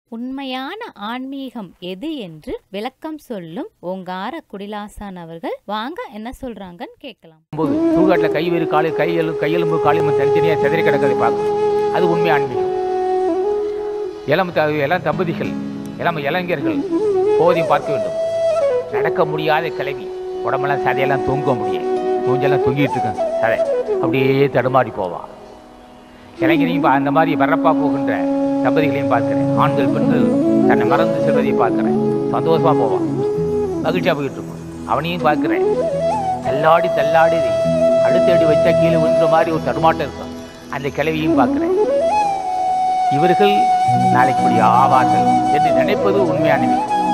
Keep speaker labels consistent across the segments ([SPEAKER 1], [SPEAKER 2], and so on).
[SPEAKER 1] உண்மையான ஆன்மீகம் எது என்று விளக்கம் சொல்லும் ஓங்கார குடிலாசான் அவர்கள் வாங்க என்ன சொல்றாங்கன்னு கேட்கலாம்
[SPEAKER 2] போது சுடுகாட்டில் கை வேறு காலு கையெலும் கையெலும்பு காலெலும்பு தனித்தனியாக செதறி கிடக்கிறதை பார்க்கும் அது உண்மை ஆன்மீகம் இளம் த இளம் தம்பதிகள் இளம் இளைஞர்கள் போதையும் பார்க்க வேண்டும் நடக்க முடியாத கிளவி உடம்பெல்லாம் சதையெல்லாம் தொங்க முடியும் தூஞ்செல்லாம் தொங்கிட்டு இருக்கும் சதை அப்படியே தடுமாறி போவான் இளைஞரையும் பா- அந்த மாதிரி வரப்பா போகின்ற தம்பதிகளையும் பார்க்கிறேன் ஆண்கள் பெண்கள் தன்னை மறந்து செல்வதை பார்க்கிறேன் சந்தோஷமா போவான் மகிழ்ச்சியா போயிட்டு இருக்கும் அவனையும் பார்க்கிறேன் தள்ளாடி தள்ளாடி அடுத்தடி வச்சா கீழே விழுந்துற மாதிரி ஒரு தடுமாட்டம் இருக்கும் அந்த கிழவியும் பார்க்கிறேன் இவர்கள் நாளைக்கு இப்படி ஆவார்கள் என்று நினைப்பது உண்மையானவை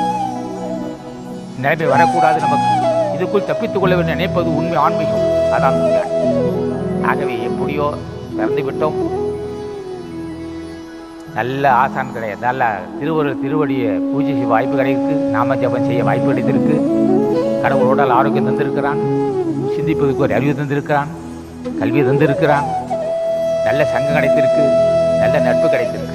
[SPEAKER 2] நிலைமை வரக்கூடாது நமக்கு இதுக்குள் தப்பித்துக் கொள்ள வேண்டும் நினைப்பது உண்மை ஆன்மீகம் அதான் உண்மையான ஆகவே எப்படியோ பிறந்து விட்டோம் நல்ல ஆசான் கிடையாது நல்ல திருவருள் திருவடியை பூஜை செய்ய வாய்ப்பு கிடைக்கு நாம ஜபம் செய்ய வாய்ப்பு கிடைத்திருக்கு கடவுள் உடல் ஆரோக்கியம் தந்திருக்கிறான் சிந்திப்பதற்கு ஒரு அறிவு தந்திருக்கிறான் கல்வி தந்திருக்கிறான் நல்ல சங்கம் கிடைத்திருக்கு நல்ல நட்பு கிடைத்திருக்கு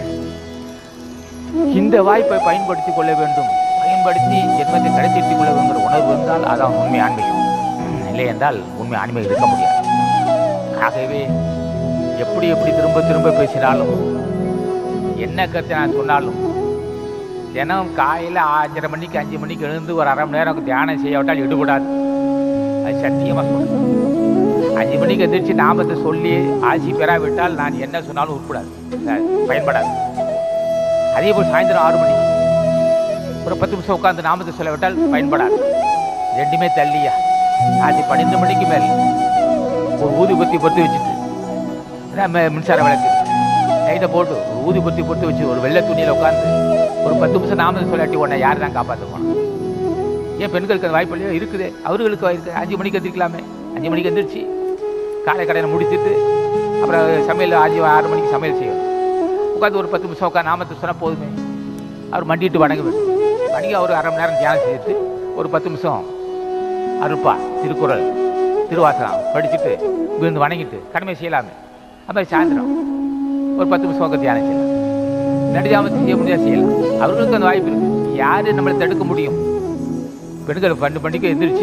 [SPEAKER 2] இந்த வாய்ப்பை பயன்படுத்திக் கொள்ள வேண்டும் பயன்படுத்தி ஜென்மத்தை கிடைத்திட்டுக் கொள்ள வேண்டுங்கிற உணர்வு இருந்தால் அதான் உண்மை ஆன்மீகம் இல்லை என்றால் உண்மை ஆன்மீகம் இருக்க முடியாது ஆகவே எப்படி எப்படி திரும்ப திரும்ப பேசினாலும் என்ன கருத்தை நான் சொன்னாலும் தினம் காலையில் அஞ்சரை மணிக்கு அஞ்சு மணிக்கு எழுந்து ஒரு அரை மணி நேரம் தியானம் செய்யாவிட்டால் ஈடுபடாது அது சத்தியமாக சொல்றேன் அஞ்சு மணிக்கு எந்திரிச்சு நாமத்தை சொல்லி ஆசி பெறாவிட்டால் நான் என்ன சொன்னாலும் உட்படாது அஹ் பயன்படாது அதே போல் சாயந்தரம் ஆறு மணிக்கு ஒரு பத்து நிமிஷம் உட்காந்து நாமத்தை சொல்லவிட்டால் பயன்படாது ரெண்டுமே தள்ளியா அது பன்னெண்டு மணிக்கு மேல் ஒரு ஊதுபத்தி பொறுத்து வச்சுட்டு நம்ம மின்சார விளக்கு லைட்டை போட்டு ஒரு ஊதுபத்தி பொறுத்து வச்சு ஒரு வெள்ளை துணியில் உட்காந்து ஒரு பத்து நிமிஷம் நாமத்தை சொல்லாட்டி உடனே யார் தான் காப்பாற்ற போனோம் ஏன் பெண்களுக்கு அந்த வாய்ப்பு இல்லையோ இருக்குது அவர்களுக்கு இருக்கு அஞ்சு மணிக்கு எந்திரிக்கலாமே அஞ்சு மணிக்கு எந்திரிச்சு காலை கடையில் முடிச்சிட்டு அப்புறம் சமையல் அஞ்சு ஆறு மணிக்கு சமையல் செய்யணும் உட்காந்து ஒரு பத்து நிமிஷம் உட்காந்து நாமத்தை சொன்னால் போதுமே அவர் மண்டிட்டு வணங்க வேண்டும் வணங்கி அவர் அரை மணி நேரம் தியானம் செய்துட்டு ஒரு பத்து நிமிஷம் அருப்பா திருக்குறள் திருவாசகம் படிச்சுட்டு விழுந்து வணங்கிட்டு கடமை செய்யலாமே அப்புறம் சாயந்தரம் ஒரு பத்து நிமிஷம் உட்காந்து தியானம் செய்யலாம் நடுஜாமத்தை செய்ய முடியாது செய்யலாம் அவர்களுக்கு அந்த வாய்ப்பு இருக்கு யாரு நம்மளை தடுக்க முடியும் பெண்கள் பன்னெண்டு மணிக்கு எந்திரிச்சு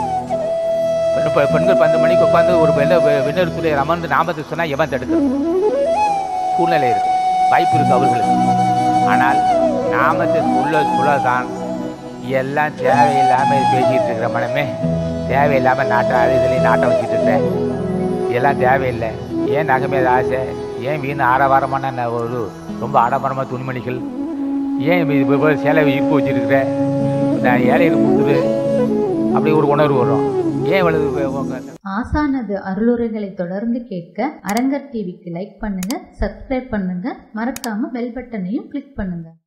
[SPEAKER 2] பெண் பெ- பெண்கள் பன்னெண்டு மணிக்கு உட்காந்து ஒரு வெள்ள விண்ணர் துறை அமர்ந்து நாமத்தை சொன்னால் எவன் தடுக்கிறது சூழ்நிலை இருக்கு வாய்ப்பு இருக்கு அவர்களுக்கு ஆனால் நாமத்தை சொல்ல சொல்லதான் எல்லாம் தேவையில்லாமல் பேசிக்கிட்டு இருக்கிற மனமே தேவையில்லாமல் நாட்டம் அது இதுலேயும் நாட்டம் வச்சுட்டு இருந்தேன் இதெல்லாம் தேவையில்லை ஏன் நகை மீது ஆசை ஏன் வீண் ஆடவாரமான ந- ஒரு ரொம்ப ஆடம்பரமான துணிமணிகள் ஏன் இது இப்போ போய் சேலை ஈர்ப்பு வச்சிருக்கிற நான் ஏழையை கொடுத்துரு அப்படி ஒரு உணர்வு வரும் ஏன் இவ்வளவு உங்க-
[SPEAKER 3] ஆசானது அருளுரைகளை தொடர்ந்து கேட்க அரங்கர் டிவிக்கு லைக் பண்ணுங்க சப்ஸ்கிரைப் பண்ணுங்க மறக்காம பெல் பட்டனையும் கிளிக் பண்ணுங்க